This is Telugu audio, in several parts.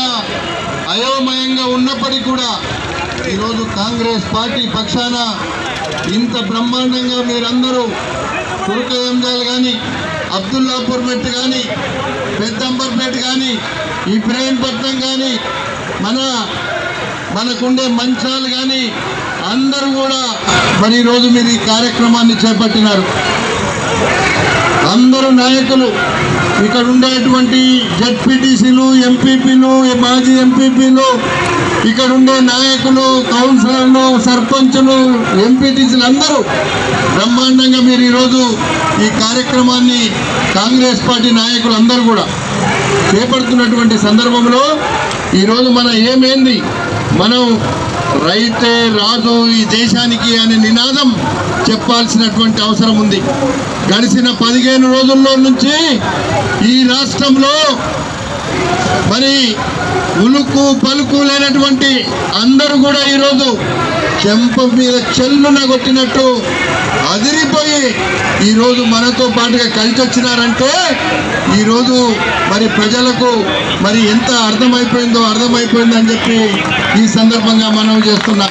అయోమయంగా ఉన్నప్పటికీ కూడా ఈరోజు కాంగ్రెస్ పార్టీ పక్షాన ఇంత బ్రహ్మాండంగా మీరందరూ కురుకయంజాలు కానీ అబ్దుల్లాపూర్ మెట్ కానీ పెద్దంబర్పేట కానీ ఇబ్రాహీంపట్నం కానీ మన మనకుండే మంచాలు కానీ అందరూ కూడా మరి ఈరోజు మీరు ఈ కార్యక్రమాన్ని చేపట్టినారు అందరూ నాయకులు ఇక్కడ ఉండేటువంటి జడ్పీటీసీలు ఎంపీపీలు మాజీ ఎంపీపీలు ఇక్కడ ఉండే నాయకులు కౌన్సిలర్లు సర్పంచులు ఎంపీటీసీలు అందరూ బ్రహ్మాండంగా మీరు ఈరోజు ఈ కార్యక్రమాన్ని కాంగ్రెస్ పార్టీ నాయకులు అందరూ కూడా చేపడుతున్నటువంటి సందర్భంలో ఈరోజు మన ఏమేంది మనం రైతే రాజు ఈ దేశానికి అనే నినాదం చెప్పాల్సినటువంటి అవసరం ఉంది గడిచిన పదిహేను రోజుల్లో నుంచి ఈ రాష్ట్రంలో మరి ఉలుకు పలుకు లేనటువంటి అందరూ కూడా ఈరోజు చెంప మీద చెల్లున కొట్టినట్టు అదిరిపోయి ఈరోజు మనతో పాటుగా కలిసి వచ్చినారంటే ఈరోజు మరి ప్రజలకు మరి ఎంత అర్థమైపోయిందో అర్థమైపోయిందని చెప్పి ఈ సందర్భంగా మనం చేస్తున్నాం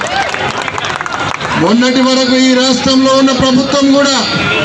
మొన్నటి వరకు ఈ రాష్ట్రంలో ఉన్న ప్రభుత్వం కూడా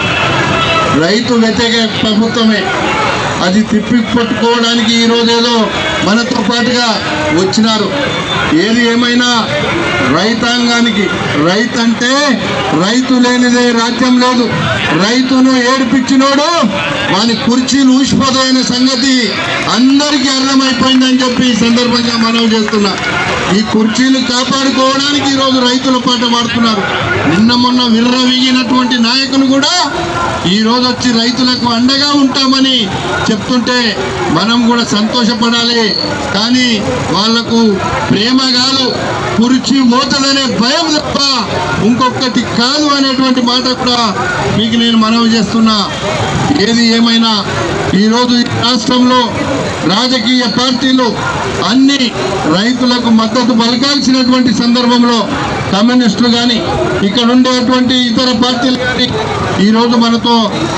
రైతు వ్యతిరేక ప్రభుత్వమే అది తిప్పి పట్టుకోవడానికి ఈరోజు ఏదో మనతో పాటుగా వచ్చినారు ఏది ఏమైనా రైతాంగానికి రైతు అంటే రైతు లేనిదే రాజ్యం లేదు రైతును ఏడిపించినోడు వాని కుర్చీలు ఊసిపోతాయనే సంగతి అందరికీ అర్థమైపోయిందని చెప్పి ఈ సందర్భంగా మనవి చేస్తున్నా ఈ కుర్చీలు కాపాడుకోవడానికి ఈరోజు రైతుల పాట పాడుతున్నారు నిన్న మొన్న విర్రవీగినటువంటి నాయకులు కూడా ఈ రోజు వచ్చి రైతులకు అండగా ఉంటామని చెప్తుంటే మనం కూడా సంతోషపడాలి కానీ వాళ్లకు ప్రేమ కాదు కుర్చీ పోతుందనే భయం తప్ప ఇంకొకటి కాదు అనేటువంటి మాట కూడా మీకు నేను మనవి చేస్తున్నా ఏది ఏమైనా ఈరోజు ఈ రాష్ట్రంలో రాజకీయ పార్టీలు అన్ని రైతులకు మద్దతు పలకాల్సినటువంటి సందర్భంలో కమ్యూనిస్టులు కానీ ఇక్కడ ఉండేటువంటి ఇతర పార్టీలు కానీ ఈరోజు మనతో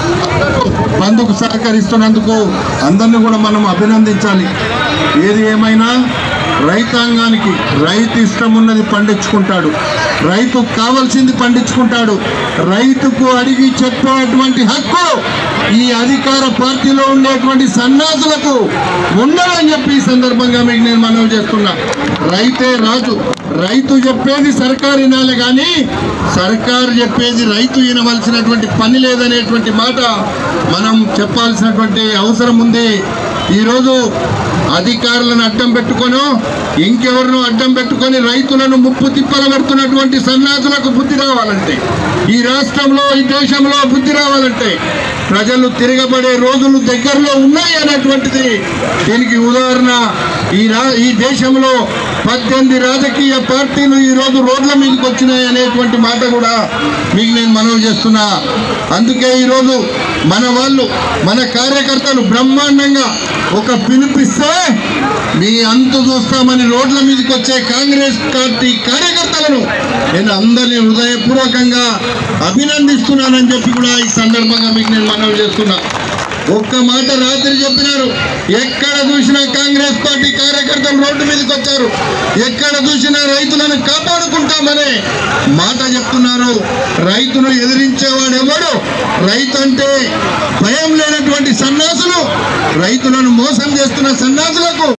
బంధుకు సహకరిస్తున్నందుకు అందరినీ కూడా మనం అభినందించాలి ఏది ఏమైనా రైతాంగానికి రైతు ఇష్టం ఉన్నది పండించుకుంటాడు రైతుకు కావాల్సింది పండించుకుంటాడు రైతుకు అడిగి చెప్పేటువంటి హక్కు ఈ అధికార పార్టీలో ఉండేటువంటి సన్నాసులకు ఉండదని చెప్పి ఈ సందర్భంగా మీకు నేను మనవి చేస్తున్నా రైతే రాజు రైతు చెప్పేది సర్కారు వినాలి కానీ సర్కారు చెప్పేది రైతు వినవలసినటువంటి పని లేదనేటువంటి మాట మనం చెప్పాల్సినటువంటి అవసరం ఉంది ఈరోజు అధికారులను అడ్డం పెట్టుకొనో ఇంకెవరినో అడ్డం పెట్టుకొని రైతులను ముప్పు తిప్పల పెడుతున్నటువంటి సన్నాసులకు బుద్ధి రావాలంటే ఈ రాష్ట్రంలో ఈ దేశంలో బుద్ధి రావాలంటే ప్రజలు తిరగబడే రోజులు దగ్గరలో ఉన్నాయి అనేటువంటిది దీనికి ఉదాహరణ ఈ రా ఈ దేశంలో పద్దెనిమిది రాజకీయ పార్టీలు ఈ రోజు రోడ్ల మీదకి వచ్చినాయి అనేటువంటి మాట కూడా మీకు నేను మనవి చేస్తున్నా అందుకే ఈరోజు మన వాళ్ళు మన కార్యకర్తలు బ్రహ్మాండంగా ఒక పిలుపిస్తే మీ అంతు చూస్తామని రోడ్ల మీదకి వచ్చే కాంగ్రెస్ పార్టీ కార్యకర్తలను నేను అందరినీ హృదయపూర్వకంగా అభినందిస్తున్నానని చెప్పి కూడా ఈ సందర్భంగా మీకు నేను మనవి చేస్తున్నా ఒక్క మాట రాత్రి చెప్పినారు ఎక్కడ చూసినా కాంగ్రెస్ పార్టీ కార్యకర్తలు రోడ్డు మీదకి వచ్చారు ఎక్కడ చూసినా రైతులను కాపాడుకుంటామనే మాట చెప్తున్నారు రైతును ఎదిరించేవాడు ఎవడు రైతు అంటే భయం లేనటువంటి సన్నాసులు రైతులను మోసం చేస్తున్న సన్నాసులకు